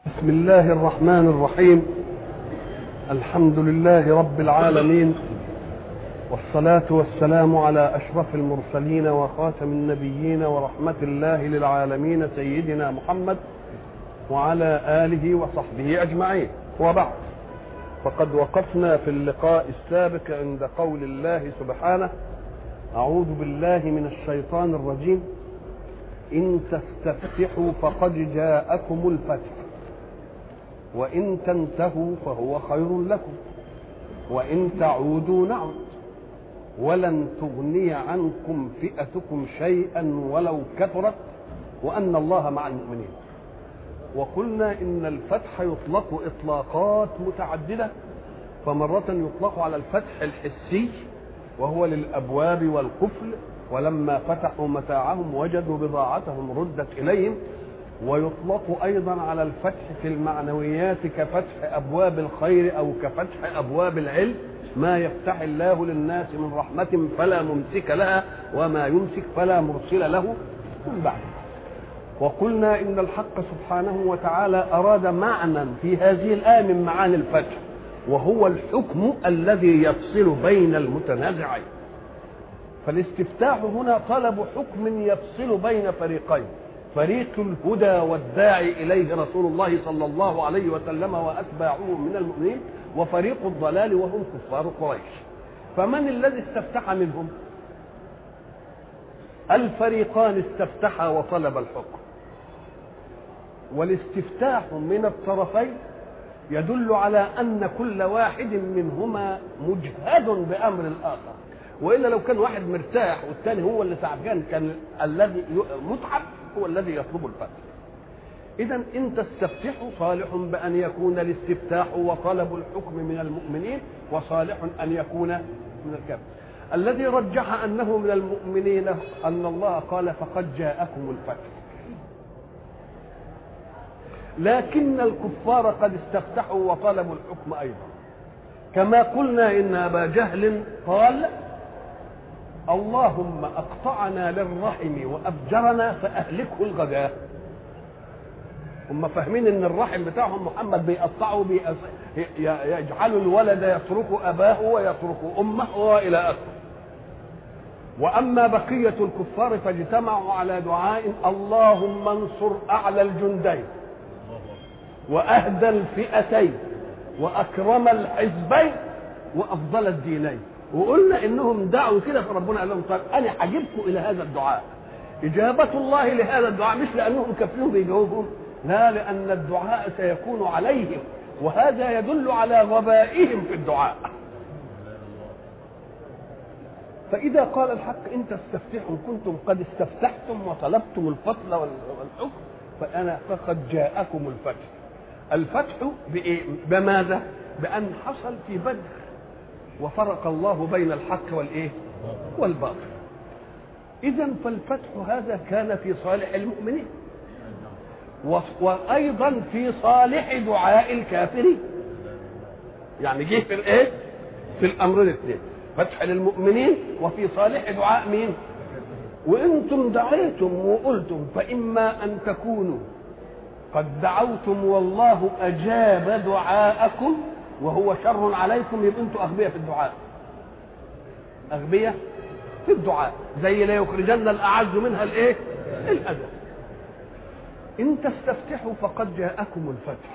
بسم الله الرحمن الرحيم الحمد لله رب العالمين والصلاة والسلام على أشرف المرسلين وخاتم النبيين ورحمة الله للعالمين سيدنا محمد وعلى آله وصحبه أجمعين وبعد فقد وقفنا في اللقاء السابق عند قول الله سبحانه أعوذ بالله من الشيطان الرجيم إن تستفتحوا فقد جاءكم الفتح وإن تنتهوا فهو خير لكم وإن تعودوا نعود ولن تغني عنكم فئتكم شيئا ولو كثرت وأن الله مع المؤمنين وقلنا إن الفتح يطلق إطلاقات متعددة فمرة يطلق على الفتح الحسي وهو للأبواب والقفل ولما فتحوا متاعهم وجدوا بضاعتهم ردت إليهم ويطلق ايضا على الفتح في المعنويات كفتح ابواب الخير او كفتح ابواب العلم ما يفتح الله للناس من رحمه فلا ممسك لها وما يمسك فلا مرسل له من بعده وقلنا ان الحق سبحانه وتعالى اراد معنى في هذه الايه من معاني الفتح وهو الحكم الذي يفصل بين المتنازعين فالاستفتاح هنا طلب حكم يفصل بين فريقين فريق الهدى والداعي اليه رسول الله صلى الله عليه وسلم واتباعه من المؤمنين وفريق الضلال وهم كفار قريش فمن الذي استفتح منهم الفريقان استفتحا وطلب الحكم والاستفتاح من الطرفين يدل على ان كل واحد منهما مجهد بامر الاخر والا لو كان واحد مرتاح والثاني هو اللي تعبان كان الذي متعب هو الذي يطلب الفتح اذا ان تستفتحوا صالح بان يكون الاستفتاح وطلب الحكم من المؤمنين وصالح ان يكون من الكافر الذي رجح انه من المؤمنين ان الله قال فقد جاءكم الفتح لكن الكفار قد استفتحوا وطلبوا الحكم ايضا كما قلنا ان ابا جهل قال اللهم اقطعنا للرحم وافجرنا فاهلكه الغداء هم فاهمين ان الرحم بتاعهم محمد بيقطعه بيأس... يجعل الولد يترك اباه ويترك امه والى اخره واما بقيه الكفار فاجتمعوا على دعاء اللهم انصر اعلى الجندين واهدى الفئتين واكرم الحزبين وافضل الدينين وقلنا انهم دعوا كده فربنا قال لهم طيب انا هجيبكم الى هذا الدعاء اجابه الله لهذا الدعاء مش لانهم كافرين بيجاوبهم لا لان الدعاء سيكون عليهم وهذا يدل على غبائهم في الدعاء فاذا قال الحق ان تستفتحوا كنتم قد استفتحتم وطلبتم الفضل والحكم فانا فقد جاءكم الفتح الفتح بإيه؟ بماذا بان حصل في بدر وفرق الله بين الحق والايه والباطل اذا فالفتح هذا كان في صالح المؤمنين وايضا في صالح دعاء الكافرين يعني جه في الايه في الامرين الاثنين فتح للمؤمنين وفي صالح دعاء مين وانتم دعيتم وقلتم فاما ان تكونوا قد دعوتم والله اجاب دعاءكم وهو شر عليكم يبقى انتوا اغبياء في الدعاء اغبياء في الدعاء زي لا يخرجن الاعز منها الايه الاذى ان تستفتحوا فقد جاءكم الفتح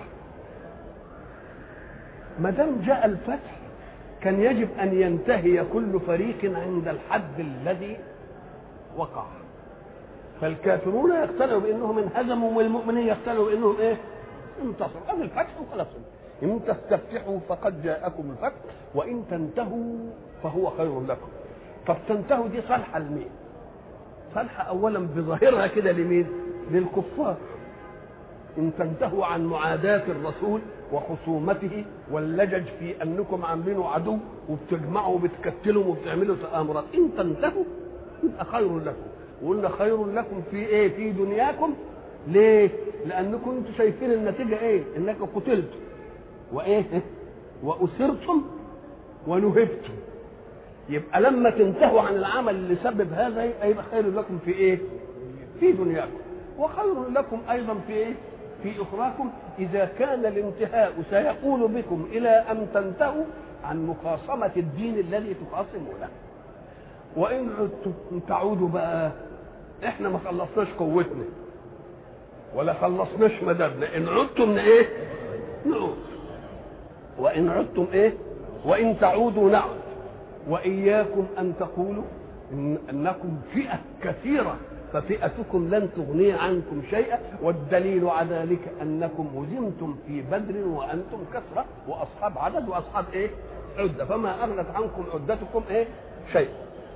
ما دام جاء الفتح كان يجب ان ينتهي كل فريق عند الحد الذي وقع فالكافرون يقتنعوا بانهم انهزموا والمؤمنين يقتنعوا بانهم ايه انتصروا هذا الفتح وخلاص إن تستفتحوا فقد جاءكم الفتح وإن تنتهوا فهو خير لكم طب تنتهوا دي صالحة لمين؟ صالحة أولا بظاهرها كده لمين؟ للكفار إن تنتهوا عن معاداة الرسول وخصومته واللجج في أنكم عاملينه عدو وبتجمعوا وبتكتلوا وبتعملوا تآمرات إن تنتهوا يبقى خير لكم وقلنا خير لكم في إيه؟ في دنياكم ليه؟ لأنكم أنتم شايفين النتيجة إيه؟ إنك قتلتم وايه واسرتم ونهبتم يبقى لما تنتهوا عن العمل اللي سبب هذا يبقى خير لكم في ايه في دنياكم وخير لكم ايضا في ايه في اخراكم اذا كان الانتهاء سيقول بكم الى ان تنتهوا عن مخاصمه الدين الذي تخاصمونه وان عدتم تعودوا بقى احنا ما خلصناش قوتنا ولا خلصناش مددنا ان عدتم ايه نعود وان عدتم ايه وان تعودوا نعد واياكم ان تقولوا إن انكم فئه كثيره ففئتكم لن تغني عنكم شيئا والدليل على ذلك انكم هزمتم في بدر وانتم كثره واصحاب عدد واصحاب ايه عده فما اغنت عنكم عدتكم ايه شيئا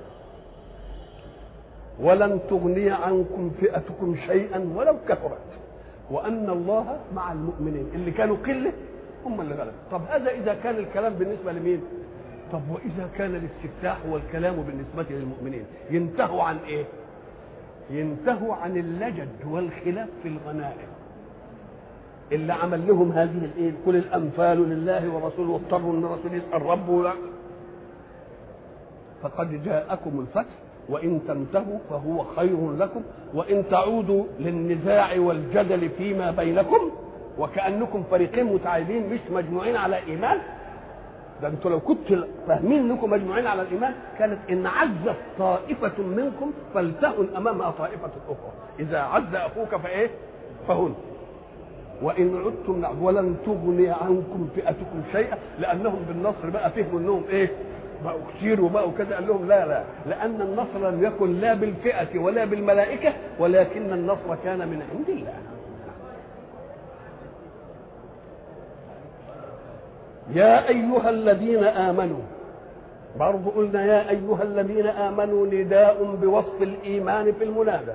ولن تغني عنكم فئتكم شيئا ولو كثرت وان الله مع المؤمنين اللي كانوا قله هم اللي غلبوا طب هذا اذا كان الكلام بالنسبه لمين طب واذا كان الاستفتاح والكلام بالنسبه للمؤمنين ينتهوا عن ايه ينتهوا عن اللجد والخلاف في الغنائم اللي عمل لهم هذه الايه كل الانفال لله ورسوله واضطروا ان الرسول يسال ربه فقد جاءكم الفتح وان تنتهوا فهو خير لكم وان تعودوا للنزاع والجدل فيما بينكم وكانكم فريقين متعايدين مش مجموعين على ايمان ده انتوا لو كنتوا فاهمين انكم مجموعين على الايمان كانت ان عزت طائفه منكم فلتهن امامها طائفه اخرى اذا عز اخوك فايه فهن وان عدتم نعم ولن تغني عنكم فئتكم شيئا لانهم بالنصر بقى فهموا انهم ايه بقوا كتير وبقوا كذا قال لهم لا لا لان النصر لم يكن لا بالفئه ولا بالملائكه ولكن النصر كان من عند الله يا ايها الذين امنوا برضو قلنا يا ايها الذين امنوا نداء بوصف الايمان في المنادى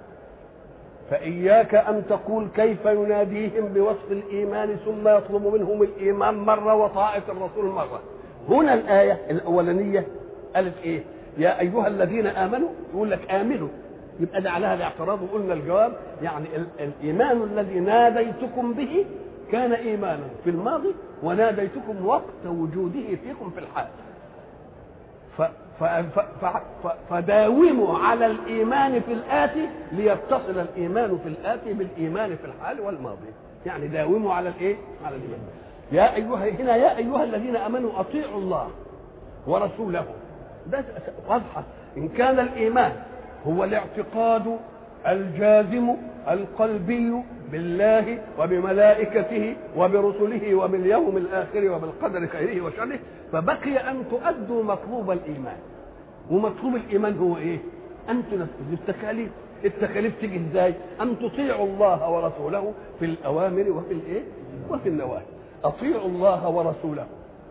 فاياك ان تقول كيف يناديهم بوصف الايمان ثم يطلب منهم الايمان مره وطاعه الرسول مره هنا الايه الاولانيه قالت ايه يا ايها الذين امنوا يقول لك امنوا يبقى ده عليها الاعتراض وقلنا الجواب يعني الايمان الذي ناديتكم به كان ايمانا في الماضي وناديتكم وقت وجوده فيكم في الحال ف ف ف ف ف فداوموا على الايمان في الاتي ليتصل الايمان في الاتي بالايمان في الحال والماضي يعني داوموا على الايه على الايمان يا ايها هنا يا ايها الذين امنوا اطيعوا الله ورسوله ده واضحه ان كان الايمان هو الاعتقاد الجازم القلبي بالله وبملائكته وبرسله وباليوم الاخر وبالقدر خيره وشره فبقي ان تؤدوا مطلوب الايمان ومطلوب الايمان هو ايه؟ ان تنفذوا التكاليف التكاليف تيجي ازاي؟ ان تطيعوا الله ورسوله في الاوامر وفي الايه؟ وفي النواهي اطيعوا الله ورسوله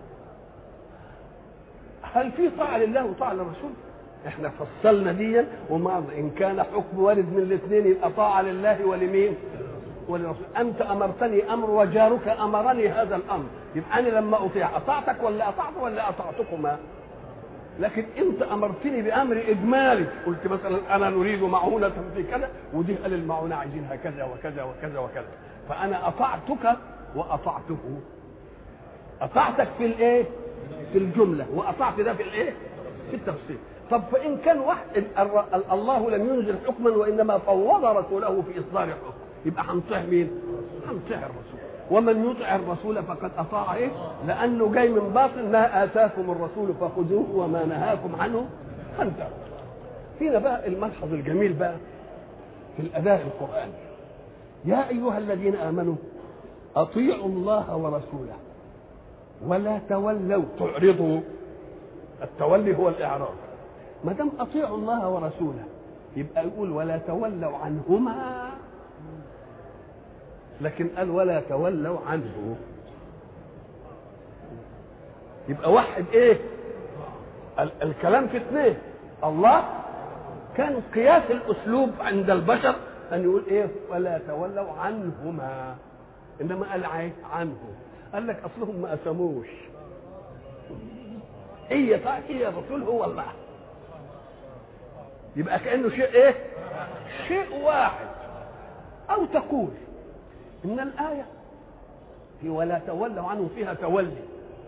هل في طاعه لله وطاعه للرسول؟ احنا فصلنا ديا وما ان كان حكم وارد من الاثنين يبقى طاعه لله ولمين؟ ولرسول انت امرتني امر وجارك امرني هذا الامر يبقى انا لما اطيع اطعتك ولا اطعت ولا اطعتكما؟ لكن انت امرتني بامر اجمالي قلت مثلا انا نريد معونه في كذا ودي قال المعونه عايزينها كذا وكذا وكذا وكذا فانا اطعتك واطعته اطعتك في الايه؟ في الجمله واطعت ده في الايه؟ في التفصيل طب فان كان واحد الله لم ينزل حكما وانما فوض رسوله في اصدار حكم يبقى هنطيع مين؟ هنطيع الرسول ومن يطع الرسول فقد اطاع ايه؟ لانه جاي من باطن ما اتاكم الرسول فخذوه وما نهاكم عنه فانتهوا. هنا بقى الملحظ الجميل بقى في الاداء القراني. يا ايها الذين امنوا اطيعوا الله ورسوله ولا تولوا تعرضوا التولي هو الاعراض ما دام اطيعوا الله ورسوله يبقى يقول ولا تولوا عنهما لكن قال ولا تولوا عنه يبقى واحد ايه ال- الكلام في اثنين الله كان قياس الاسلوب عند البشر ان يقول ايه ولا تولوا عنهما انما قال عايز عنه قال لك اصلهم ما اسموش هي هي الرسول هو الله يبقى كانه شيء ايه شيء واحد او تقول ان الايه في ولا تولوا عنه فيها تولي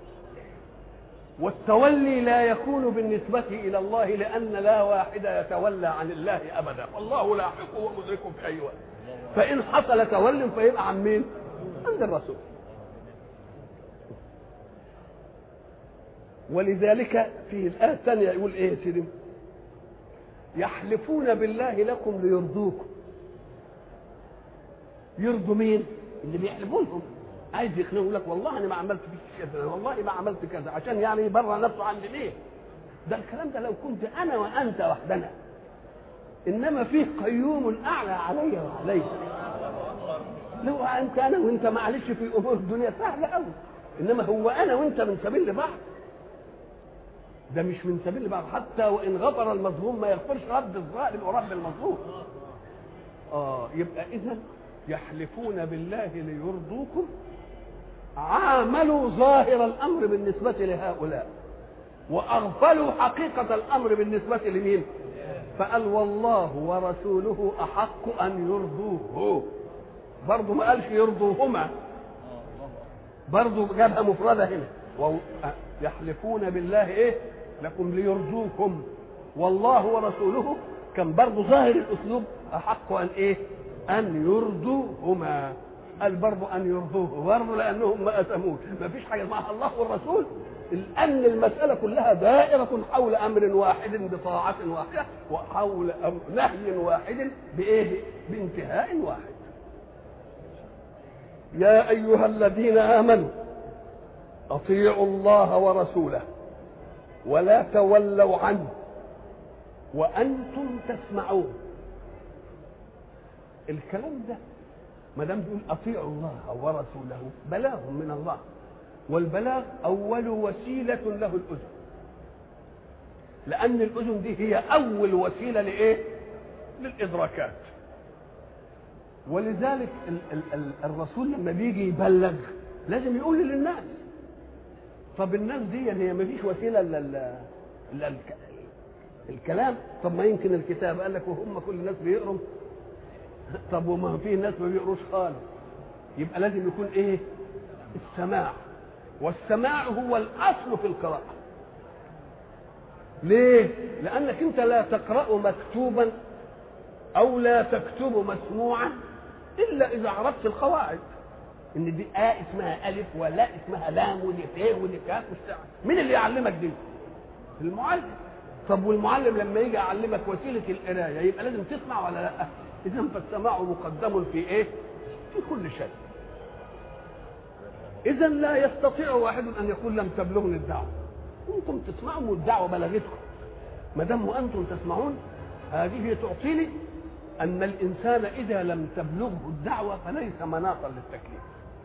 والتولي لا يكون بالنسبة إلى الله لأن لا واحد يتولى عن الله أبدا الله لاحقه ومدركه في أي وقت فان حصل تول فيبقى عن مين عند الرسول ولذلك في الآية الثانية يقول إيه يا سيدي؟ يحلفون بالله لكم ليرضوكم. يرضوا مين؟ اللي بيحلفوا لهم. عايز يقنعوا لك والله أنا ما عملت فيك كذا، والله ما عملت كذا، عشان يعني يبرر نفسه عند ليه؟ ده الكلام ده لو كنت أنا وأنت وحدنا. إنما فيه قيوم أعلى علي وعليك. لو أنت أنا وأنت معلش في أمور الدنيا سهلة أوي. إنما هو أنا وأنت من سبيل لبعض. ده مش من سبيل بعض حتى وان غفر المظلوم ما يغفرش رب الظالم ورب المظلوم اه يبقى اذا يحلفون بالله ليرضوكم عاملوا ظاهر الامر بالنسبه لهؤلاء واغفلوا حقيقه الامر بالنسبه لمين فقال والله ورسوله احق ان يرضوه برضه ما قالش يرضوهما برضه جابها مفرده هنا يحلفون بالله ايه لكم ليرجوكم والله ورسوله كان برضه ظاهر الاسلوب احق ان ايه ان يرضوهما قال برضه ان يرضوه برضه لانهم ما اثموش ما فيش حاجه اسمها الله والرسول لان المساله كلها دائره حول امر واحد بطاعه واحده وحول أمر نهي واحد بايه بانتهاء واحد يا ايها الذين امنوا اطيعوا الله ورسوله ولا تولوا عنه وانتم تسمعون الكلام ده ما دام بيقول اطيعوا الله ورسوله بلاغ من الله والبلاغ اول وسيله له الاذن لان الاذن دي هي اول وسيله لايه للادراكات ولذلك ال ال ال الرسول لما بيجي يبلغ لازم يقول للناس طب الناس دي هي ما فيش وسيله الا الا الكلام طب ما يمكن الكتاب قال لك وهم كل الناس بيقروا طب وما في ناس ما بيقروش خالص يبقى لازم يكون ايه السماع والسماع هو الاصل في القراءه ليه لانك انت لا تقرا مكتوبا او لا تكتب مسموعا الا اذا عرفت القواعد ان دي آ اسمها الف ولا اسمها لام ودي ف ودي كاف مين اللي يعلمك دي المعلم طب والمعلم لما يجي يعلمك وسيله القرايه يبقى لازم تسمع ولا لا اذا فالسماع مقدم في ايه في كل شيء اذا لا يستطيع واحد ان يقول لم تبلغني الدعوه انتم تسمعوا والدعوه بلغتكم ما دام وانتم تسمعون هذه تعطيني ان الانسان اذا لم تبلغه الدعوه فليس مناطا للتكليف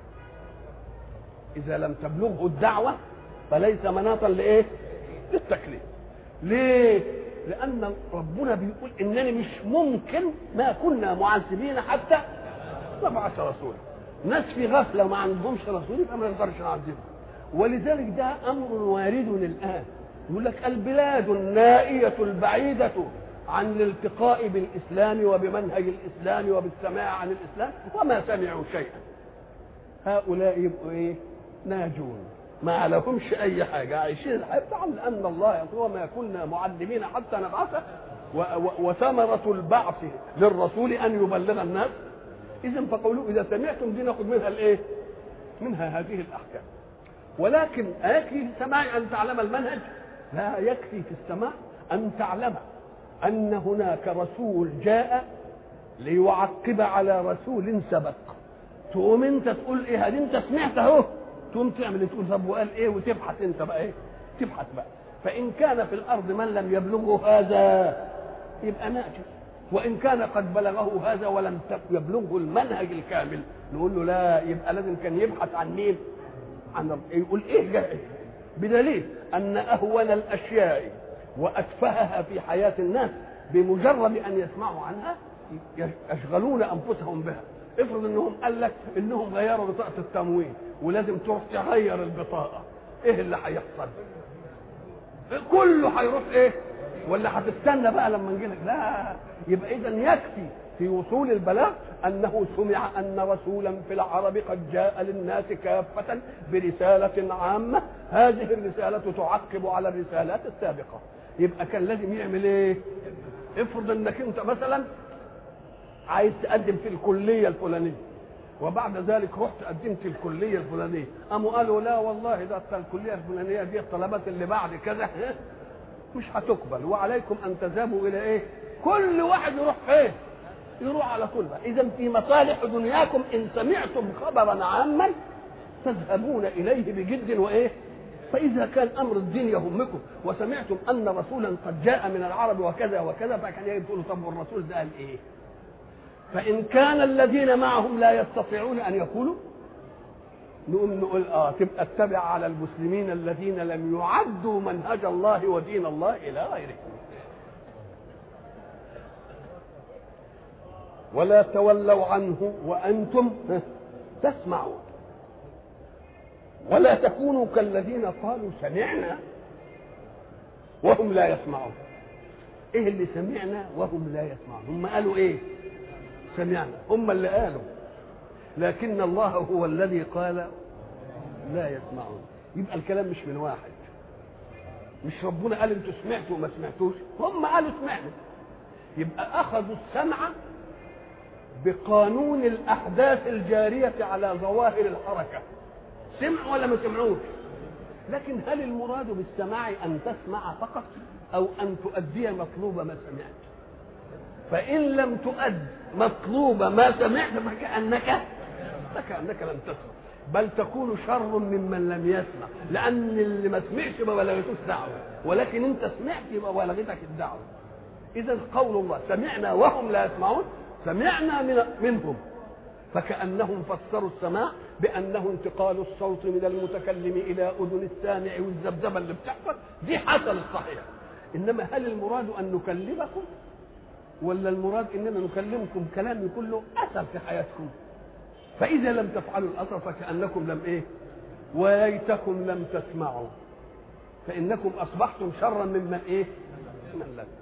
اذا لم تبلغه الدعوه فليس مناطا لايه للتكليف ليه لان ربنا بيقول انني مش ممكن ما كنا معذبين حتى نبعث رسولا ناس في غفله وما عندهمش رسول يبقى ما نقدرش نعذبهم ولذلك ده امر وارد الان يقول لك البلاد النائيه البعيده عن الالتقاء بالاسلام وبمنهج الاسلام وبالسماع عن الاسلام وما سمعوا شيئا هؤلاء يبقوا ايه ناجون ما لهمش اي حاجه عايشين الحياه بتاعهم لان الله يقول وما كنا معلمين حتى نبعث وثمرة البعث للرسول أن يبلغ الناس إذا فقولوا إذا سمعتم دي ناخذ منها الإيه؟ منها هذه الأحكام ولكن أيكفي في السماع أن تعلم المنهج؟ لا يكفي في السماع أن تعلم أن هناك رسول جاء ليعقب على رسول سبق تقوم أنت تقول إيه هذه أنت سمعت أهو تقوم تعمل تقول طب وقال إيه وتبحث أنت بقى إيه؟ تبحث بقى فإن كان في الأرض من لم يبلغه هذا يبقى ناجح وإن كان قد بلغه هذا ولم يبلغه المنهج الكامل نقول له لا يبقى لازم كان يبحث عن مين؟ عن يقول إيه جاء بدليل أن أهون الأشياء وأتفهها في حياة الناس بمجرد أن يسمعوا عنها يشغلون أنفسهم بها افرض انهم قال لك انهم غيروا بطاقه التموين ولازم تروح تغير البطاقه ايه اللي هيحصل كله هيروح ايه ولا هتستنى بقى لما نجي لك لا يبقى اذا يكفي في وصول البلاغ انه سمع ان رسولا في العرب قد جاء للناس كافه برساله عامه هذه الرساله تعقب على الرسالات السابقه يبقى كان لازم يعمل ايه افرض انك انت مثلا عايز تقدم في الكليه الفلانيه وبعد ذلك رحت قدمت الكليه الفلانيه قاموا قالوا لا والله ده الكليه الفلانيه دي الطلبات اللي بعد كذا مش هتقبل وعليكم ان تذهبوا الى ايه كل واحد يروح فين يروح على طول اذا في مصالح دنياكم ان سمعتم خبرا عاما تذهبون اليه بجد وايه فاذا كان امر الدين يهمكم وسمعتم ان رسولا قد جاء من العرب وكذا وكذا فكان يجب تقولوا طب والرسول ده قال ايه فان كان الذين معهم لا يستطيعون ان يقولوا نقوم نقول اه تبقى اتبع على المسلمين الذين لم يعدوا منهج الله ودين الله الى غيره ولا تولوا عنه وانتم تسمعون ولا تكونوا كالذين قالوا سمعنا وهم لا يسمعون ايه اللي سمعنا وهم لا يسمعون هم قالوا ايه سمعنا هم اللي قالوا لكن الله هو الذي قال لا يسمعون يبقى الكلام مش من واحد مش ربنا قال انتوا سمعتوا وما سمعتوش هم قالوا سمعنا يبقى اخذوا السمع بقانون الاحداث الجاريه على ظواهر الحركه سمعوا ولا ما سمعوش لكن هل المراد بالسماع ان تسمع فقط او ان تؤدي مطلوب ما سمعت فان لم تؤد مطلوب ما سمعت فكانك فكانك لم تسمع بل تكون شر ممن لم يسمع لان اللي ما سمعش ما بلغتوش دعوه ولكن انت سمعت يبقى بلغتك الدعوه اذا قول الله سمعنا وهم لا يسمعون سمعنا من منهم فكانهم فسروا السماع بانه انتقال الصوت من المتكلم الى اذن السامع والذبذبه اللي بتحصل دي حصلت صحيح انما هل المراد ان نكلمكم ولا المراد اننا نكلمكم كلام يكون له اثر في حياتكم فاذا لم تفعلوا الاثر فكانكم لم ايه وليتكم لم تسمعوا فانكم اصبحتم شرا ممن ايه من لم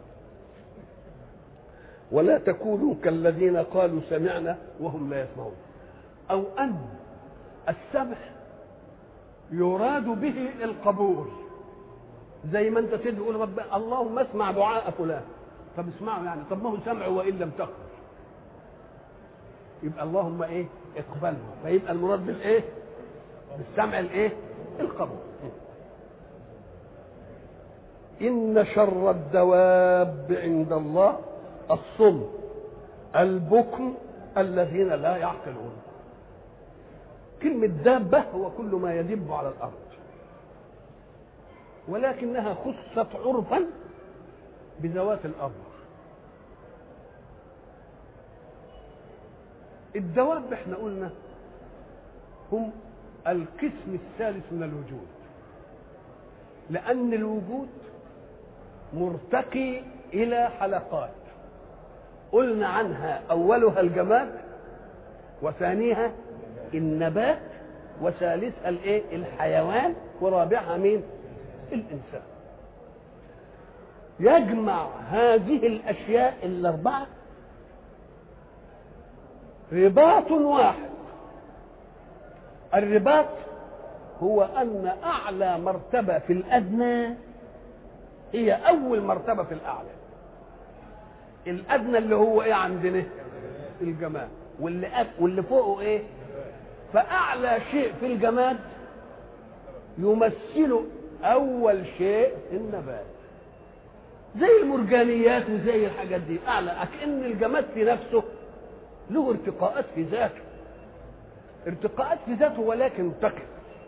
ولا تكونوا كالذين قالوا سمعنا وهم لا يسمعون او ان السمع يراد به القبول زي ما انت تدعو رب اللهم اسمع دعاء فلان طب اسمعوا يعني طب ما هو سمع وان لم تقبل يبقى اللهم ايه اقبله فيبقى المراد بالايه بالسمع الايه القبول ان شر الدواب عند الله الصم البكم الذين لا يعقلون كلمة دابة هو كل ما يدب على الأرض ولكنها خصت عرفا بذوات الأرض الدواب احنا قلنا هم القسم الثالث من الوجود لأن الوجود مرتقي إلى حلقات قلنا عنها أولها الجماد وثانيها النبات وثالثها الايه الحيوان ورابعها مين الانسان يجمع هذه الاشياء الاربعه رباط واحد الرباط هو ان اعلى مرتبه في الادنى هي اول مرتبه في الاعلى الادنى اللي هو ايه عندنا الجمال واللي أب واللي فوقه ايه فاعلى شيء في الجماد يمثل اول شيء النبات زي المرجانيات وزي الحاجات دي اعلى كأن الجماد في نفسه له ارتقاءات في ذاته ارتقاءات في ذاته ولكن تقف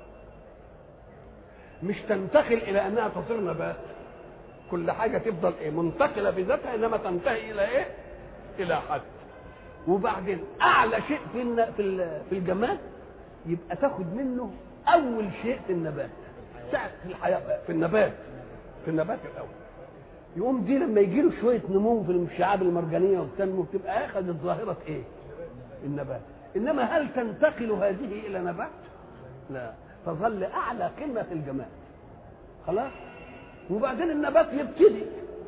مش تنتقل الى انها تصير نبات كل حاجه تفضل ايه منتقله في ذاتها انما تنتهي الى ايه الى حد وبعدين اعلى شيء في في في الجماد يبقى تاخد منه اول شيء في النبات ساعة في الحياه في النبات في النبات الاول يقوم دي لما يجي له شويه نمو في الشعاب المرجانيه وبتنمو بتبقى اخذت ظاهره ايه؟ النبات انما هل تنتقل هذه الى نبات؟ لا تظل اعلى قمه في الجماد خلاص؟ وبعدين النبات يبتدي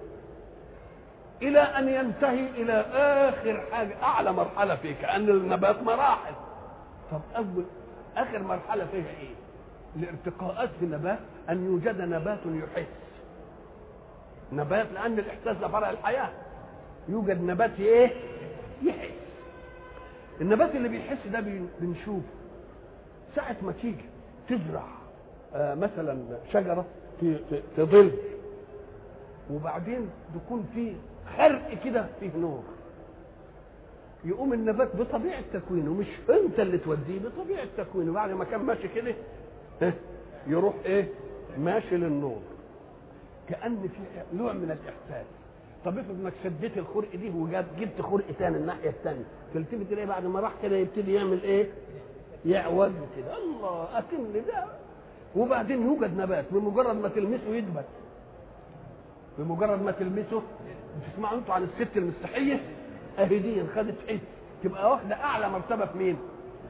الى ان ينتهي الى اخر حاجه اعلى مرحله فيه كان النبات مراحل طب اول اخر مرحله فيها ايه الارتقاءات في النبات ان يوجد نبات يحس نبات لان الاحساس ده فرع الحياه يوجد نبات ايه يحس النبات اللي بيحس ده بنشوفه ساعة ما تيجي تزرع آه مثلا شجرة في في ظل وبعدين تكون في خرق كده فيه نور يقوم النبات بطبيعة تكوينه مش انت اللي توديه بطبيعة تكوينه بعد ما كان ماشي كده يروح ايه ماشي للنور كأن في نوع من الإحساس طب افرض انك شديت الخرق دي وجبت خرق ثاني الناحية الثانية تلتفت تلاقي بعد ما راح كده يبتدي يعمل ايه؟ يعوج كده الله أتم ده وبعدين يوجد نبات بمجرد ما تلمسه يدبت بمجرد ما تلمسه تسمعوا انتوا عن الست المستحيه اهي دي خدت ايه تبقى واخده اعلى مرتبه في مين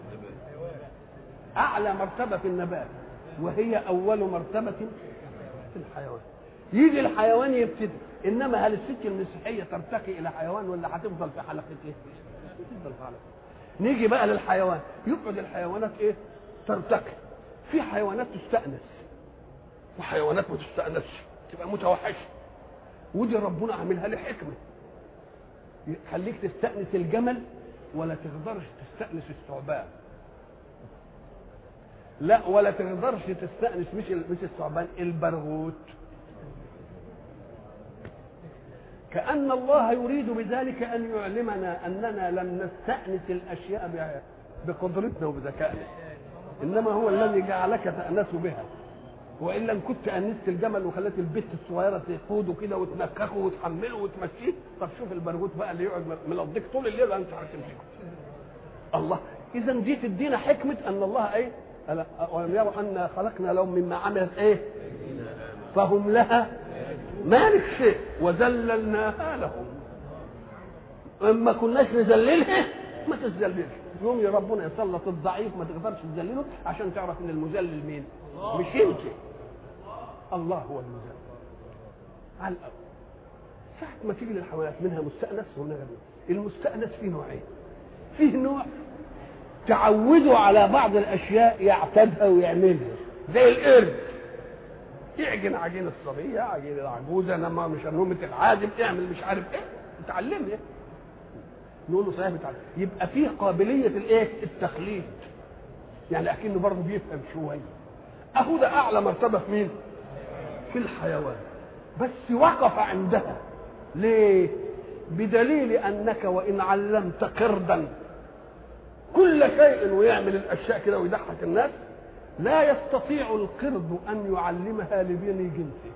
اعلى مرتبه في النبات وهي اول مرتبه في الحيوان يجي الحيوان يبتدي انما هل الست المسيحيه ترتقي الى حيوان ولا هتفضل في حلقه ايه تفضل في حلقه نيجي بقى للحيوان يقعد الحيوانات ايه ترتقي في حيوانات تستأنس وحيوانات ما تستأنسش تبقى متوحشه ودي ربنا عاملها لحكمه يخليك تستأنس الجمل ولا تقدرش تستأنس الثعبان لا ولا تقدرش تستأنس مش مش الثعبان البرغوث كأن الله يريد بذلك أن يعلمنا أننا لم نستأنس الأشياء بقدرتنا وبذكائنا إنما هو الذي جعلك تأنس بها والا ان كنت انست الجمل وخليت البت الصغيره تقوده كده وتنكخه وتحمله وتمشيه طب شوف البرغوث بقى اللي يقعد ملضيك طول الليل انت عارف تمسكه الله اذا دي تدينا حكمه ان الله ايه ولم يروا انا خلقنا لهم مما عملت ايه فهم لها مالك شيء وذللناها لهم اما كناش نذللها ما تذللش يوم يا ربنا يسلط الضعيف ما تقدرش تذلله عشان تعرف ان المذلل مين مش انت الله هو المذلل على الأول ساعة ما تيجي للحيوانات منها مستأنس ومنها غير المستأنس فيه نوعين فيه نوع تعوده على بعض الأشياء يعتادها ويعملها زي القرد يعجن عجين الصبية عجين العجوزة لما مش نومة العازم اعمل مش عارف ايه اتعلمها نقول له صحيح بتعلم يبقى فيه قابلية الايه التقليد يعني اكنه برضه بيفهم شوية اهو ده اعلى مرتبة في مين في الحيوان بس وقف عندها ليه بدليل انك وان علمت قردا كل شيء ويعمل الاشياء كده ويضحك الناس لا يستطيع القرد ان يعلمها لبني جنسه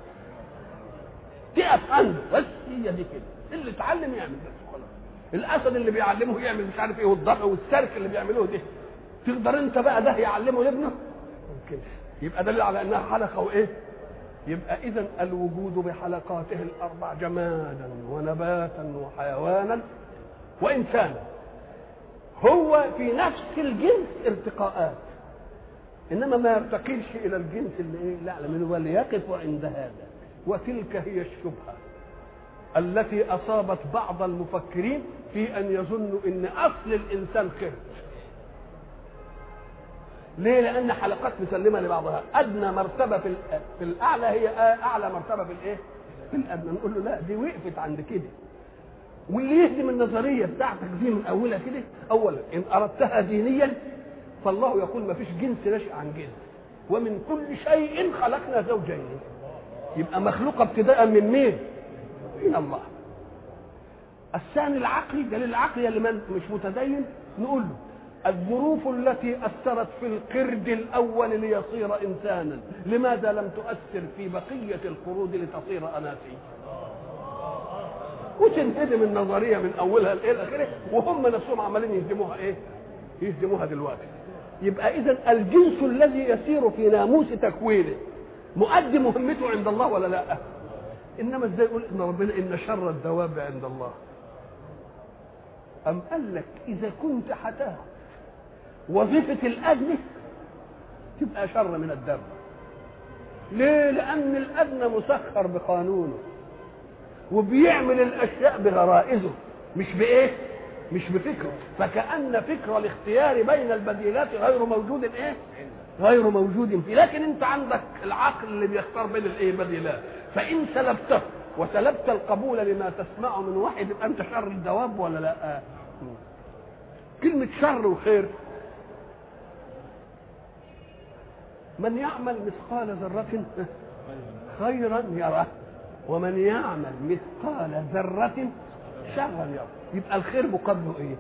تقف عنده بس هي دي كده اللي اتعلم يعمل بس خلاص الاسد اللي بيعلمه يعمل مش عارف ايه والضرع والسرك اللي بيعملوه ده تقدر انت بقى ده يعلمه لابنه ممكن يبقى دليل على انها حلقه وايه يبقى اذا الوجود بحلقاته الاربع جمادا ونباتا وحيوانا وانسانا هو في نفس الجنس ارتقاءات انما ما يرتقيش الى الجنس اللي ايه لا من وليقف عند هذا وتلك هي الشبهه التي اصابت بعض المفكرين في ان يظنوا ان اصل الانسان قرد ليه لان حلقات مسلمه لبعضها ادنى مرتبه في في الاعلى هي اعلى مرتبه في الايه في الادنى نقول له لا دي وقفت عند كده واللي يهدم النظريه بتاعتك دي من اولها كده اولا ان اردتها دينيا فالله يقول ما فيش جنس نشأ عن جنس ومن كل شيء خلقنا زوجين يبقى مخلوقه ابتداء من مين من الله الثاني العقلي دليل العقلي اللي من مش متدين نقول له الظروف التي اثرت في القرد الاول ليصير انسانا لماذا لم تؤثر في بقيه القرود لتصير اناسيا وتنهدم النظريه من اولها الى اخره وهم نفسهم عمالين يهدموها ايه يهدموها دلوقتي يبقى اذا الجنس الذي يسير في ناموس تكوينه مؤدي مهمته عند الله ولا لا انما ازاي يقول ان ربنا ان شر الدواب عند الله ام قال لك اذا كنت هتاخد وظيفه الادنى تبقى شر من الدم ليه لان الادنى مسخر بقانونه وبيعمل الاشياء بغرائزه مش بايه مش بفكره فكأن فكر الاختيار بين البديلات غير موجود ايه غير موجود فيه لكن انت عندك العقل اللي بيختار بين الايه بديلات فان سلبته وسلبت القبول لما تسمعه من واحد يبقى انت شر الدواب ولا لا كلمة شر وخير من يعمل مثقال ذرة خيرا يره ومن يعمل مثقال ذرة شرا يره يبقى الخير مقابله ايه؟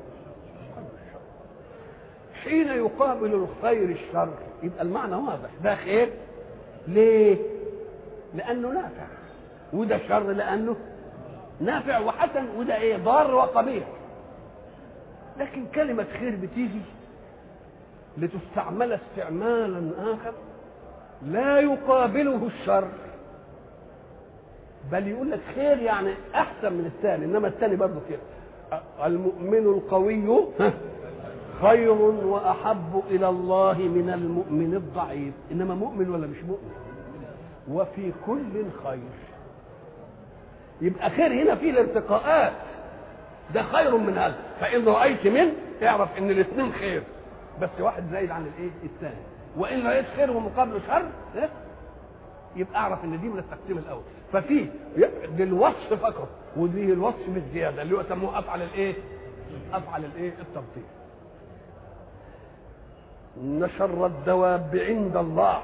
حين يقابل الخير الشر يبقى المعنى واضح ده خير ليه؟ لأنه نافع وده شر لأنه نافع وحسن وده ايه؟ ضار وقبيح لكن كلمة خير بتيجي لتستعمل استعمالا آخر لا يقابله الشر بل يقول لك خير يعني احسن من الثاني انما الثاني برضه خير المؤمن القوي خير واحب الى الله من المؤمن الضعيف انما مؤمن ولا مش مؤمن وفي كل خير يبقى خير هنا فيه الارتقاءات ده خير من هذا فان رايت من اعرف ان الاثنين خير بس واحد زايد عن الايه الثاني وان رايت خير ومقابله شر إيه؟ يبقى اعرف ان دي من التقسيم الاول ففي دي الوصف فقط ودي الوصف بالزياده اللي هو سموه افعل الايه افعل الايه التفضيل ان شر الدواب عند الله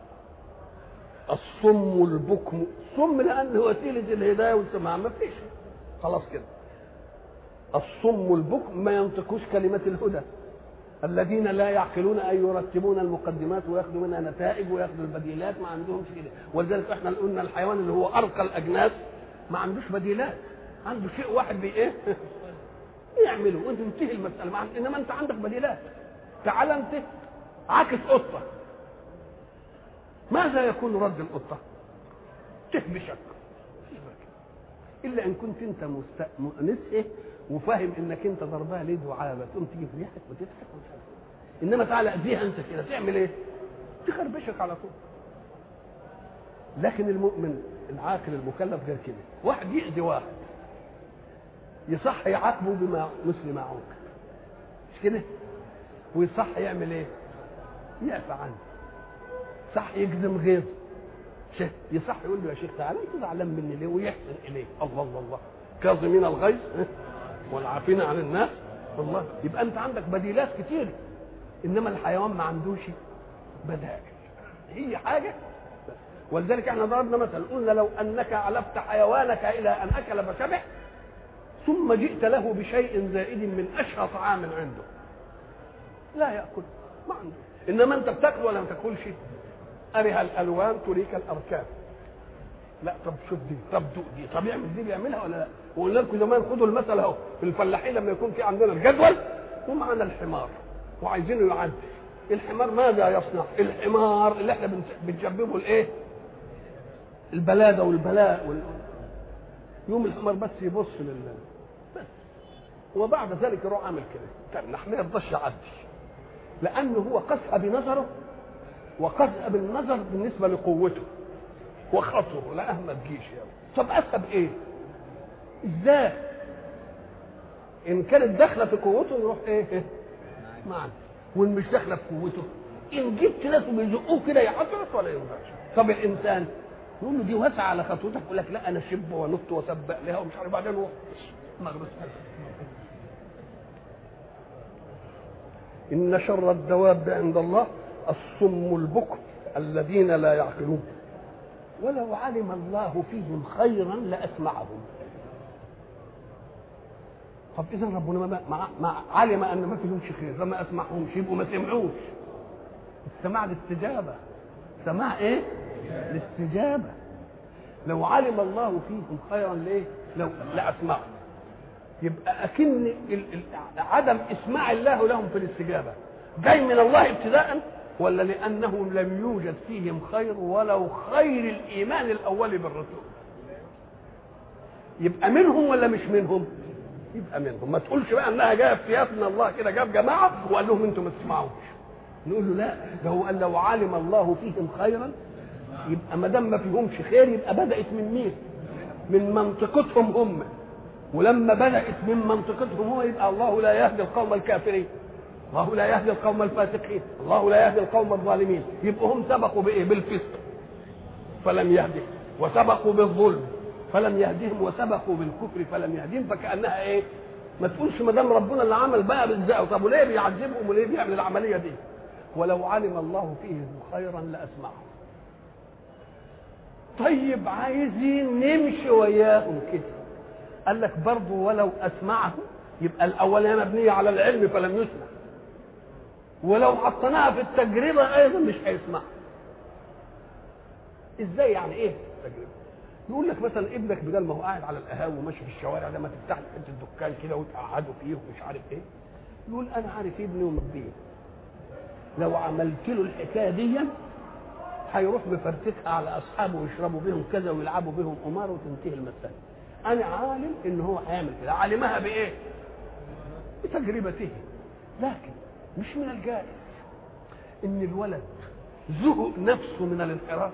الصم البكم صم لانه وسيله الهدايه والسماع ما فيش خلاص كده الصم البكم ما ينطقوش كلمه الهدى الذين لا يعقلون ان يرتبون المقدمات وياخذوا منها نتائج وياخذوا البديلات ما عندهمش كده ولذلك احنا قلنا الحيوان اللي هو ارقى الاجناس ما عندوش بديلات عنده شيء واحد بي ايه يعمله وانت تنتهي المساله مع انما انت عندك بديلات تعال انت عاكس قطه ماذا يكون رد القطه تهبشك الا ان كنت انت مست... نسئه وفاهم انك انت ضربها ليد وعابه تقوم تجيب ريحك وتضحك ومش عارف انما تعالى اذيها انت كده تعمل ايه؟ تخربشك على طول لكن المؤمن العاقل المكلف غير كده واحد يأذي واحد يصح يعاقبه بما مثل ما عوق مش كده؟ ويصح يعمل ايه؟ يعفى عنه صح يجزم غيظه يصح يقول له يا شيخ تعالى انت زعلان مني ليه ويحسن اليه الله الله الله كاظمين الغيظ والعافين عن الناس والله يبقى انت عندك بديلات كتير انما الحيوان ما عندوش بدائل هي حاجه ولذلك احنا ضربنا مثل قلنا لو انك علفت حيوانك الى ان اكل فشبع ثم جئت له بشيء زائد من اشهى طعام عنده لا ياكل ما عنده انما انت بتاكل ولا ما تاكلش أره الالوان تريك الاركان لا طب شوف دي طب دوق دي طب يعمل دي بيعملها ولا لا وقلنا لكم زمان خدوا المثل اهو في الفلاحين لما يكون في عندنا الجدول ومعنا الحمار وعايزينه يعدي الحمار ماذا يصنع الحمار اللي احنا بنشببه الايه البلاده والبلاء وال... يوم الحمار بس يبص لل بس وبعد ذلك يروح عامل كده تنح ما يرضاش يعدي لانه هو قسى بنظره وقسى بالنظر بالنسبه لقوته وخطره لا ما تجيش يعني. طب اسهب ايه ازاي ان كانت داخله في قوته يروح ايه, إيه؟ معنا وان مش داخله في قوته ان جبت ناس بيزقوه كده يحصلت ولا ينفعش طب الانسان يقول له دي واسعه على خطوتك يقول لك لا انا شب ونط وسبق لها ومش عارف بعدين هو مغرس ان شر الدواب عند الله الصم البكم الذين لا يعقلون ولو علم الله فيهم خيرا لاسمعهم طب اذا ربنا ما, ما, ما علم ان ما فيهمش خير فما اسمعهمش يبقوا ما سمعوش السماع الاستجابه سماع ايه الاستجابه لو علم الله فيهم خيرا ليه لو لاسمعهم يبقى اكن عدم اسماع الله لهم في الاستجابه جاي من الله ابتداء ولا لانه لم يوجد فيهم خير ولو خير الايمان الاول بالرسول يبقى منهم ولا مش منهم يبقى منهم ما تقولش بقى انها جايه في من الله كده جاب جماعه وقال لهم انتم ما تسمعوش نقول له لا ده هو قال لو علم الله فيهم خيرا يبقى ما دام ما فيهمش خير يبقى بدات من مين من منطقتهم هم ولما بدات من منطقتهم هو يبقى الله لا يهدي القوم الكافرين الله لا يهدي القوم الفاسقين الله لا يهدي القوم الظالمين يبقوا هم سبقوا بايه بالفسق فلم يهدهم وسبقوا بالظلم فلم يهدهم وسبقوا بالكفر فلم يهدهم فكانها ايه ما تقولش ما دام ربنا اللي عمل بقى بالزق طب وليه بيعذبهم وليه بيعمل العمليه دي ولو علم الله فيهم خيرا لاسمعهم طيب عايزين نمشي وياهم كده قال لك برضه ولو اسمعهم يبقى الاولانيه مبنيه على العلم فلم يسمع ولو حطيناها في التجربه ايضا مش هيسمع ازاي يعني ايه التجربه يقول لك مثلا ابنك بدل ما هو قاعد على القهاوي وماشي في الشوارع ده ما تفتح له حته دكان كده وتقعده فيه ومش عارف ايه يقول انا عارف ابني ومربيه لو عملت له الحكايه دي هيروح بفرتكها على اصحابه ويشربوا بهم كذا ويلعبوا بهم قمار وتنتهي المساله انا عالم ان هو هيعمل كده علمها بايه بتجربته لكن مش من الجائز ان الولد زهق نفسه من الانحراف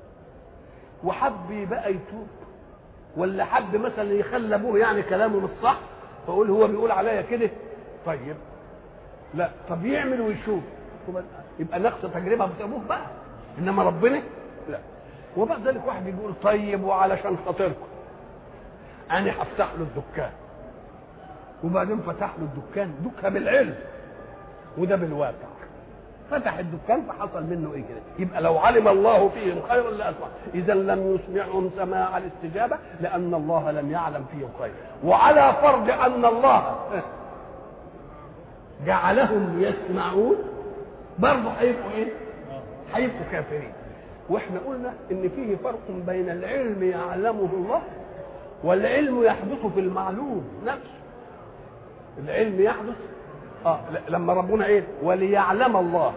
وحب بقى يتوب ولا حب مثلا يخلي ابوه يعني كلامه مش صح فاقول هو بيقول عليا كده طيب لا طب يعمل ويشوف يبقى نقص تجربه في ابوه بقى انما ربنا لا وبعد ذلك واحد يقول طيب وعلشان خاطركم انا هفتح له الدكان وبعدين فتح له الدكان دكها بالعلم وده بالواقع فتح الدكان فحصل منه ايه كده يبقى لو علم الله فيهم خيرا لاسمع اذا لم يسمعهم سماع الاستجابه لان الله لم يعلم فيهم خيرا وعلى فرض ان الله جعلهم يسمعون برضه هيبقوا ايه هيبقوا كافرين واحنا قلنا ان فيه فرق بين العلم يعلمه الله والعلم يحدث في المعلوم نفسه العلم يحدث اه لما ربنا ايه وليعلم الله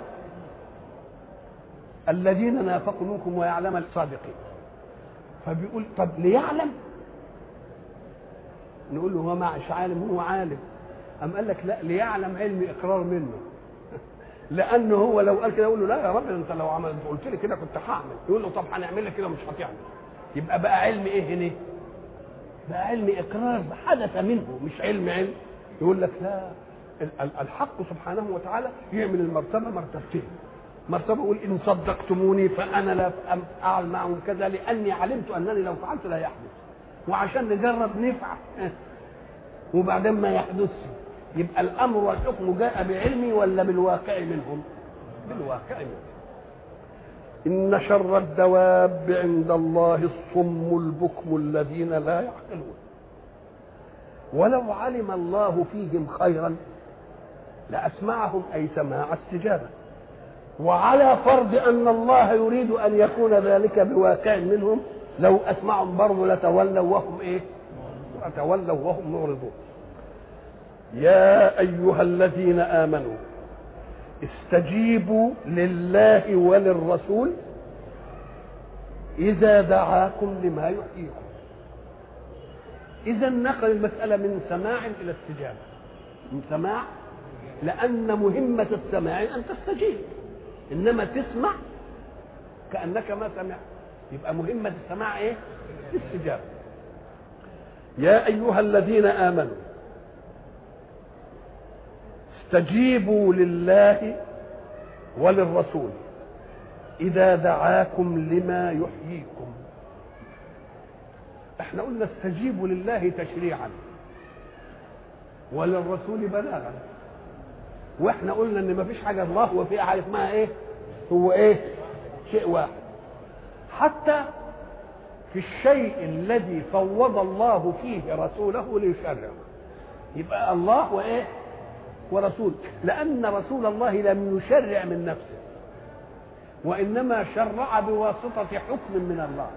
الذين نافقوا منكم ويعلم الصادقين فبيقول طب ليعلم نقول له هو مش عالم هو عالم أم قال لك لا ليعلم علم إقرار منه لأنه هو لو قال كده يقول له لا يا رب أنت لو عملت قلت لي كده كنت هعمل يقول له طب هنعمل لك كده مش هتعمل يبقى بقى علم إيه هنا؟ بقى علم إقرار حدث منه مش علم علم يقول لك لا الحق سبحانه وتعالى يعمل المرتبه مرتبتين مرتبه يقول ان صدقتموني فانا لا افعل معهم كذا لاني علمت انني لو فعلت لا يحدث وعشان نجرب نفعل وبعدين ما يحدثش يبقى الامر والحكم جاء بعلمي ولا بالواقع منهم بالواقع منهم ان شر الدواب عند الله الصم البكم الذين لا يعقلون ولو علم الله فيهم خيرا لأسمعهم أي سماع استجابة وعلى فرض أن الله يريد أن يكون ذلك بواقع منهم لو أسمعهم برضه لتولوا وهم إيه؟ لتولوا وهم معرضون يا أيها الذين آمنوا استجيبوا لله وللرسول إذا دعاكم لما يحييكم إذا نقل المسألة من سماع إلى استجابة من سماع لأن مهمة السماع أن تستجيب إنما تسمع كأنك ما سمعت يبقى مهمة السماع إيه؟ الاستجابة يا أيها الذين آمنوا استجيبوا لله وللرسول إذا دعاكم لما يحييكم احنا قلنا استجيبوا لله تشريعا وللرسول بلاغا واحنا قلنا ان مفيش حاجه الله هو في حاجه اسمها ايه هو ايه شيء واحد حتى في الشيء الذي فوض الله فيه رسوله ليشرع يبقى الله وايه ورسول لان رسول الله لم يشرع من نفسه وانما شرع بواسطه حكم من الله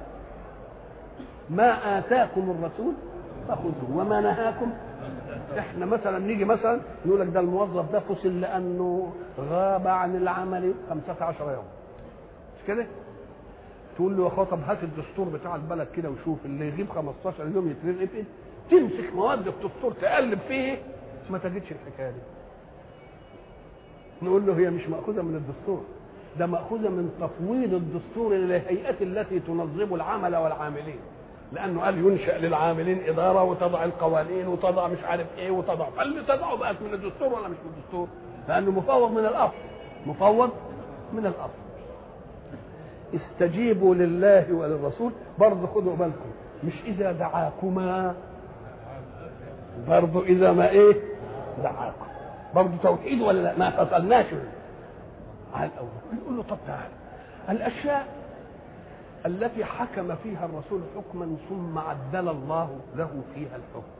ما اتاكم الرسول فخذوه وما نهاكم احنا مثلا نيجي مثلا يقول لك ده الموظف ده فصل لانه غاب عن العمل 15 يوم مش كده؟ تقول له يا اخويا طب هات الدستور بتاع البلد كده وشوف اللي يغيب 15 يوم يترقب ايه؟ تمسك مواد الدستور تقلب فيه ما تجدش الحكايه دي. نقول له هي مش ماخوذه من الدستور ده ماخوذه من تفويض الدستور للهيئات التي تنظم العمل والعاملين. لانه قال ينشا للعاملين اداره وتضع القوانين وتضع مش عارف ايه وتضع فاللي تضعه بقت من الدستور ولا مش من الدستور؟ لانه مفوض من الاصل مفوض من الاصل استجيبوا لله وللرسول برضه خدوا بالكم مش اذا دعاكما برضه اذا ما ايه دعاكم برضه توحيد ولا لا ما فصلناش على الاول نقول له طب تعالى الاشياء التي حكم فيها الرسول حكما ثم عدل الله له فيها الحكم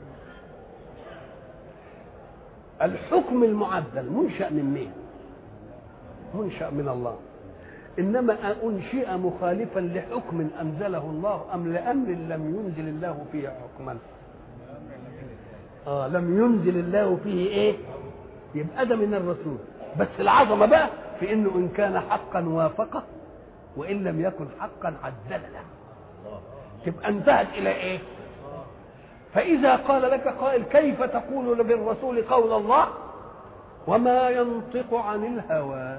الحكم المعدل منشأ من مين منشأ من الله إنما أنشئ مخالفا لحكم أنزله الله أم لأمر لم ينزل الله فيه حكما آه لم ينزل الله فيه إيه يبقى ده من الرسول بس العظمة بقى في إنه إن كان حقا وافقه وإن لم يكن حقا عدل له تبقى انتهت إلى إيه فإذا قال لك قائل كيف تقول بالرسول قول الله وما ينطق عن الهوى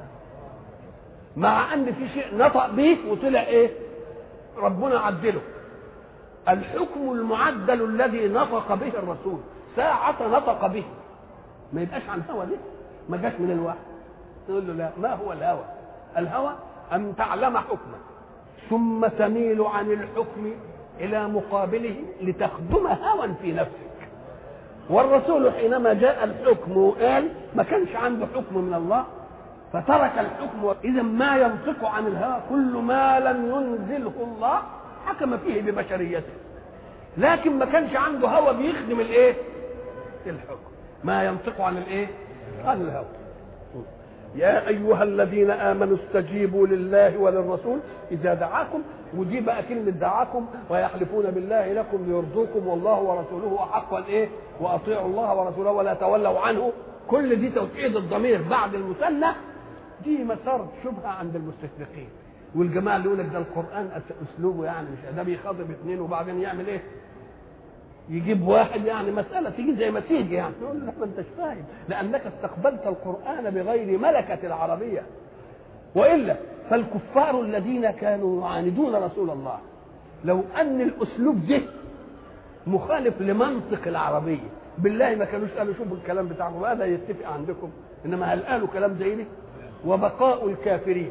مع ان في شيء نطق به وطلع ايه ربنا عدله الحكم المعدل الذي نطق به الرسول ساعة نطق به ما يبقاش عن هوى ده ما جاش من الوحي تقول له لا ما هو الهوى الهوى أن تعلم حكما ثم تميل عن الحكم إلى مقابله لتخدم هوى في نفسك والرسول حينما جاء الحكم وقال ما كانش عنده حكم من الله فترك الحكم اذا ما ينطق عن الهوى كل ما لم ينزله الله حكم فيه ببشريته لكن ما كانش عنده هوى بيخدم الايه الحكم ما ينطق عن الايه عن الهوى يا ايها الذين امنوا استجيبوا لله وللرسول اذا دعاكم ودي بقى كلمه دعاكم ويحلفون بالله لكم ليرضوكم والله ورسوله احق الايه واطيعوا الله ورسوله ولا تولوا عنه كل دي توحيد الضمير بعد المثنى دي مسار شبهه عند المستشرقين والجماعه اللي يقول لك ده القران اسلوبه يعني مش ده بيخاطب اثنين وبعدين يعمل ايه؟ يجيب واحد يعني مساله تيجي زي ما تيجي يعني تقول له ما انتش فاهم لانك استقبلت القران بغير ملكه العربيه والا فالكفار الذين كانوا يعاندون رسول الله لو ان الاسلوب ده مخالف لمنطق العربيه بالله ما كانوش قالوا شوفوا الكلام بتاعكم هذا يتفق عندكم انما هل قالوا كلام زي ده وبقاء الكافرين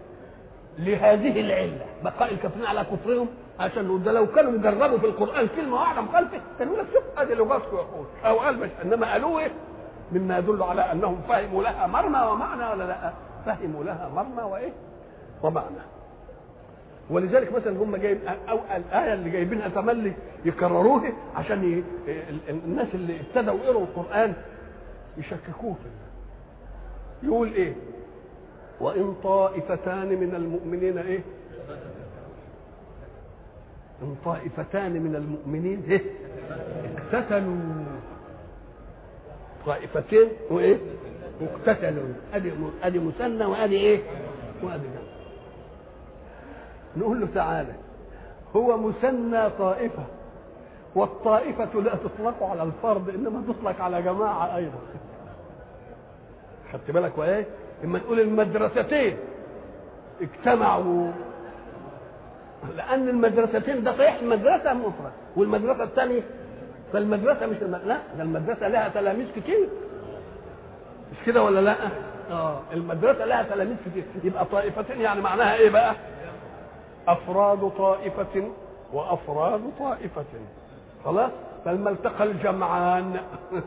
لهذه العله بقاء الكافرين على كفرهم عشان نقول ده لو كانوا جربوا في القران كلمه واحده مخالفه كانوا يقول لك شوف ادي لغتكم يقول او قال مش انما قالوا ايه مما يدل على انهم فهموا لها مرمى ومعنى ولا لا فهموا لها مرمى وايه ومعنى ولذلك مثلا هم جايب او الايه اللي جايبينها تملي يكرروها عشان ي... الناس اللي ابتدوا يقروا القران يشككوه في يقول ايه وان طائفتان من المؤمنين ايه ان طائفتان من المؤمنين ايه اقتتلوا طائفتين وايه واقتتلوا ادي ادي مثنى وادي ايه وادي جمع نقول له تعالى هو مثنى طائفه والطائفة لا تطلق على الفرد إنما تطلق على جماعة أيضا خدت بالك وإيه؟ إما نقول المدرستين اجتمعوا لأن المدرستين ده صحيح مدرسة مفرد والمدرسة الثانية فالمدرسة مش الم... لا ده المدرسة لها تلاميذ كتير مش كده ولا لا؟ اه المدرسة لها تلاميذ كتير يبقى طائفتين يعني معناها إيه بقى؟ أفراد طائفة وأفراد طائفة خلاص فلما التقى الجمعان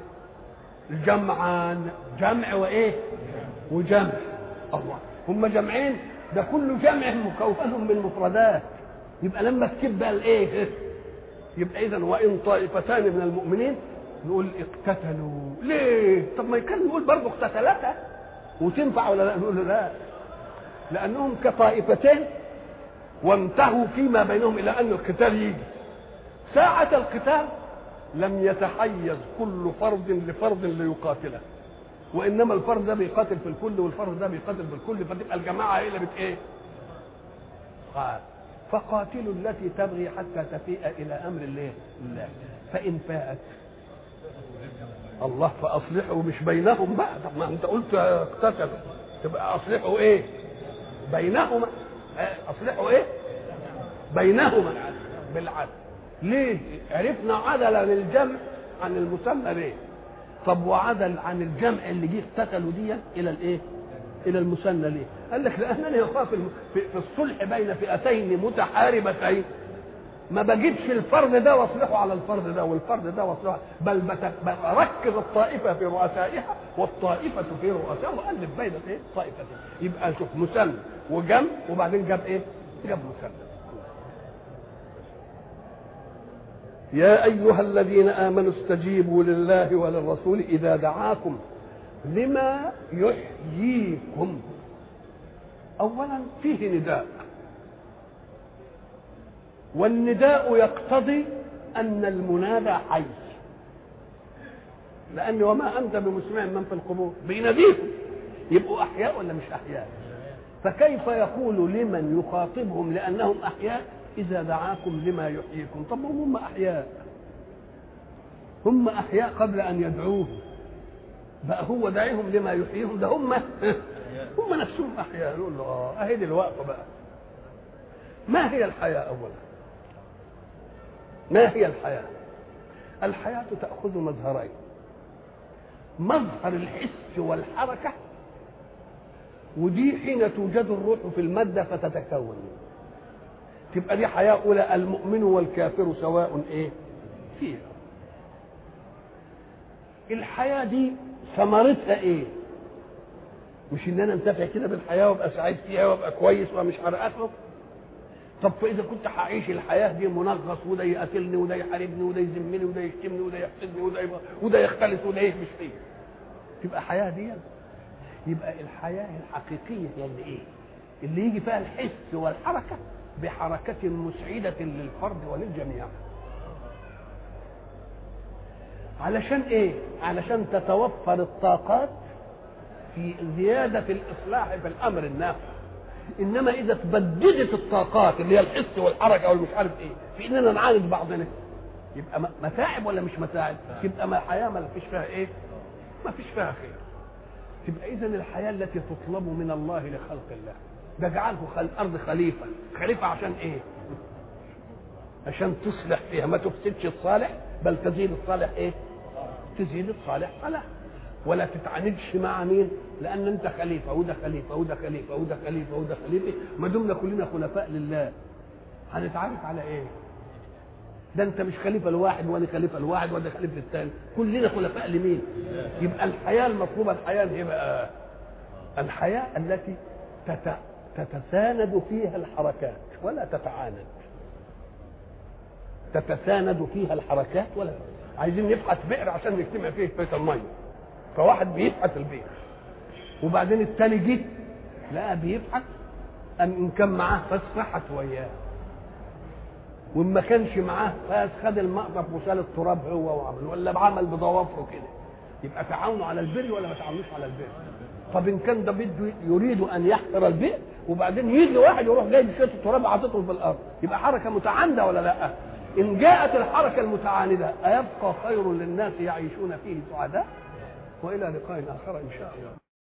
الجمعان جمع وايه وجمع الله هم جمعين ده كل جمع مكون من مفردات يبقى لما تكب بقى الايه يبقى اذا وان طائفتان من المؤمنين نقول اقتتلوا ليه طب ما كان نقول برضه اقتتلتا وتنفع ولا لا نقول له لا لانهم كطائفتين وانتهوا فيما بينهم الى ان القتال يجي ساعة القتال لم يتحيز كل فرد لفرد ليقاتله وانما الفرد ده بيقاتل في الكل والفرد ده بيقاتل في الكل فتبقى الجماعه هي اللي بت ايه؟ قال فقاتلوا التي تبغي حتى تفيء الى امر الله الله فان فاءت الله فاصلحوا مش بينهم بقى طب ما انت قلت اقتتلوا تبقى اصلحوا ايه؟ بينهما اصلحوا ايه؟ بينهما بالعدل ليه؟ عرفنا عدل للجمع عن المسمى ليه؟ طب وعدل عن الجمع اللي جه اقتتلوا دي الى الايه؟ الى المثنى ليه؟ قال لك لانني يخاف في, في الصلح بين فئتين متحاربتين ما بجيبش الفرد ده واصلحه على الفرد ده والفرد ده واصلحه بل بت- بركز الطائفه في رؤسائها والطائفه في رؤسائها والف بين ايه طائفتين يبقى شوف مثنى وجم وبعدين جاب ايه؟ جاب مثنى يا ايها الذين امنوا استجيبوا لله وللرسول اذا دعاكم لما يحييكم اولا فيه نداء والنداء يقتضي ان المنادى حي لان وما انت بمسمع من في القبور بيناديكم يبقوا احياء ولا مش احياء فكيف يقول لمن يخاطبهم لانهم احياء اذا دعاكم لما يحييكم طب هم احياء هم احياء قبل ان يدعوه بقى هو داعيهم لما يحييهم ده هم هم نفسهم احياء نقول له اه اهي دي الوقفه بقى ما هي الحياه اولا ما هي الحياه الحياه تاخذ مظهرين مظهر الحس والحركه ودي حين توجد الروح في الماده فتتكون تبقى دي حياه اولى المؤمن والكافر سواء ايه فيها الحياه دي ثمرتها ايه مش ان انا انتفع كده بالحياه وابقى سعيد فيها وابقى كويس ومش عارف اخرج طب فاذا كنت هعيش الحياه دي منغص وده يقاتلني وده يحاربني وده يذمني وده يشتمني وده يحسدني وده يبقى وده يختلس وده يهمش فيا تبقى حياه دي يبقى الحياه الحقيقيه هي اللي ايه؟ اللي يجي فيها الحس والحركه بحركه مسعده للفرد وللجميع علشان ايه علشان تتوفر الطاقات في زيادة الإصلاح في الأمر النافع إنما إذا تبددت الطاقات اللي هي الحس والحركة والمش عارف إيه في إننا نعاند بعضنا يبقى م- متاعب ولا مش متاعب؟ يبقى ما حياة ما فيش فيها إيه؟ ما فيش فيها خير تبقى إذا الحياة التي تطلب من الله لخلق الله ده جعله خل... الأرض خليفة خليفة عشان إيه؟ عشان تصلح فيها ما تفسدش الصالح بل تزيد الصالح ايه تزيد الصالح صلاح ولا تتعاندش مع مين لان انت خليفه وده خليفه وده خليفه وده خليفه وده خليفه ما دمنا كلنا خلفاء لله هنتعارك على ايه ده انت مش خليفه لواحد وانا خليفه لواحد وانا خليفه للثاني كلنا خلفاء لمين يبقى الحياه المطلوبه الحياه دي بقى الحياه التي تت... تتساند فيها الحركات ولا تتعاند تتساند فيها الحركات ولا عايزين نبحث بئر عشان نجتمع فيه بيت الميه فواحد بيبحث البئر وبعدين التاني جه لقى بيبحث ان ان كان معاه فاس فحت وياه وان ما كانش معاه فاس خد المقطف وشال التراب هو وعمل ولا عمل بضوافره كده يبقى تعاونوا على البر ولا ما تعاونوش على البر طب ان كان ده بده يريد ان يحفر البئر وبعدين يجي واحد يروح جايب شويه التراب حاططهم في الارض يبقى حركه متعانده ولا لا؟ ان جاءت الحركه المتعانده ايبقى خير للناس يعيشون فيه سعداء والى لقاء اخر ان شاء الله